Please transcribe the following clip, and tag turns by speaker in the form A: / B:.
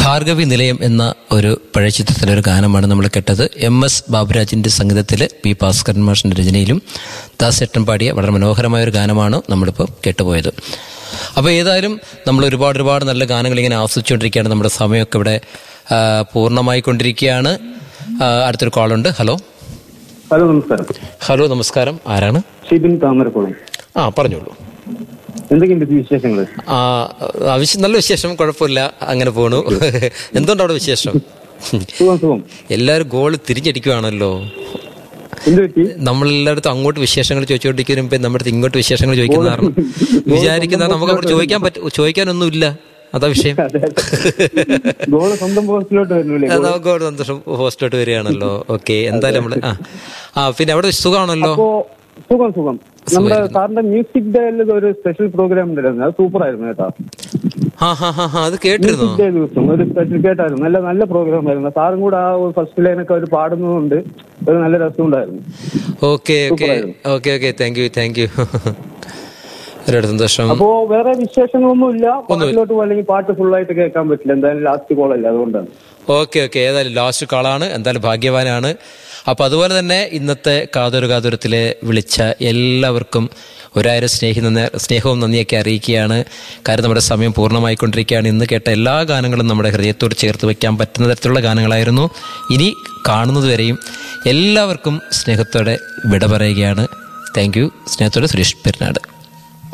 A: ഭാർഗവി നിലയം എന്ന ഒരു പഴയ ചിത്രത്തിലെ ഒരു ഗാനമാണ് നമ്മൾ കേട്ടത് എം എസ് ബാബുരാജിന്റെ സംഗീതത്തിൽ പി ഭാസ്കരൻ മാഷിന്റെ രചനയിലും ദാസേട്ടൻ പാടിയ വളരെ മനോഹരമായ ഒരു ഗാനമാണ് നമ്മളിപ്പോൾ കേട്ടുപോയത് അപ്പോൾ ഏതായാലും നമ്മൾ ഒരുപാട് ഒരുപാട് നല്ല ഗാനങ്ങൾ ഇങ്ങനെ ആസ്വദിച്ചുകൊണ്ടിരിക്കുകയാണ് നമ്മുടെ സമയമൊക്കെ ഇവിടെ ആ, പൂർണ്ണമായി കൊണ്ടിരിക്കുകയാണ് ആ, അടുത്തൊരു കോളുണ്ട് ഹലോ
B: ഹലോ നമസ്കാരം
A: ഹലോ നമസ്കാരം ആരാണ്
B: ഷിബിൻ താമരക്കുളം
A: ആ പറഞ്ഞോളൂ
B: എന്തൊക്കെയുണ്ട് വിശേഷങ്ങൾ
A: ആ ആവശ്യം നല്ല വിശേഷം കുഴപ്പമില്ല അങ്ങനെ പോണു എന്തുകൊണ്ട് അവിടെ വിശേഷം
B: സുഖം സുഖം
A: എല്ലാവരും ഗോൾ തിരിഞ്ഞടിക്കുവാണല്ലോ
B: എന്ത് പറ്റി
A: നമ്മളെല്ലായിടത്തും അങ്ങോട്ട് വിശേഷങ്ങൾ ചോദിച്ചുകൊണ്ടിരിക്കുമ്പോ നമ്മുടെ അടുത്ത് ഇങ്ങോട്ട് വിശേഷങ്ങൾ ചോദിക്കുന്ന കാരണം വിചാരിക്കുന്ന നമുക്ക് അവിടെ ചോദിക്കാൻ പറ്റ ചോദിക്കാനൊന്നുമില്ല അതാ വിഷയം
B: ഗോള് സ്വന്തം പോസ്റ്റിലോട്ട് വരുന്നില്ലേ
A: അത് നമുക്ക് അവിടെ സന്തോഷം ഹോസ്റ്റലോട്ട് വരികയാണല്ലോ ഓക്കെ എന്തായാലും നമ്മള് ആ ആ പിന്നെ അവിടെ സുഖമാണല്ലോ
B: അപ്പോ സുഖം സുഖം നമ്മുടെ സാറിന്റെ മ്യൂസിക് ഡേയിൽ ഒരു സ്പെഷ്യൽ പ്രോഗ്രാം ഉണ്ടായിരുന്നു അത് സൂപ്പർ ആയിരുന്നു കേട്ടോ
A: ആ ഹാ ഹാ ഹാ അത് കേട്ടിരുന്നോ
B: മ്യൂസിക് ഡേ ദിവസം ഒരു സ്പെഷ്യൽ കേട്ടായിരുന്നു നല്ല നല്ല പ്രോഗ്രാം ആയിരുന്നു സാറും കൂടെ ആ ഫസ്റ്റ് ലൈനൊക്കെ അവർ പാടുന്നതുകൊണ്ട് ഒരു നല്ല രസമുണ്ടായിരുന്നു
A: okay okay okay okay thank you thank you ഒരുപാട് സന്തോഷം
B: അപ്പോ വേറെ വിശേഷങ്ങളൊന്നും ഇല്ല പാട്ടിലോട്ട് പോകും അല്ലെങ്കിൽ പാട്ട് ഫുൾ ആയിട്ട് കേൾക്കാൻ പറ്റില്ല എന്തായാലും ലാസ്റ്റ് കോൾ അല്ല അതുകൊണ്ടാണ്
A: ഓക്കെ ഓക്കെ ഏതായാലും ലാസ്റ്റ് കാളാണ് എന്തായാലും ഭാഗ്യവാനാണ് അപ്പൊ അതുപോലെ തന്നെ ഇന്നത്തെ കാതൊരു കാതുരത്തിലെ വിളിച്ച എല്ലാവർക്കും ഒരായിരം സ്നേഹി നന്ദി സ്നേഹവും നന്ദിയൊക്കെ അറിയിക്കുകയാണ് കാര്യം നമ്മുടെ സമയം പൂർണ്ണമായിക്കൊണ്ടിരിക്കുകയാണ് ഇന്ന് കേട്ട എല്ലാ ഗാനങ്ങളും നമ്മുടെ ഹൃദയത്തോട് ചേർത്ത് വെക്കാൻ പറ്റുന്ന തരത്തിലുള്ള ഗാനങ്ങളായിരുന്നു ഇനി കാണുന്നതുവരെയും എല്ലാവർക്കും സ്നേഹത്തോടെ വിട പറയുകയാണ് താങ്ക് യു സ്നേഹത്തോടെ സുരേഷ് പെരുന്നാട്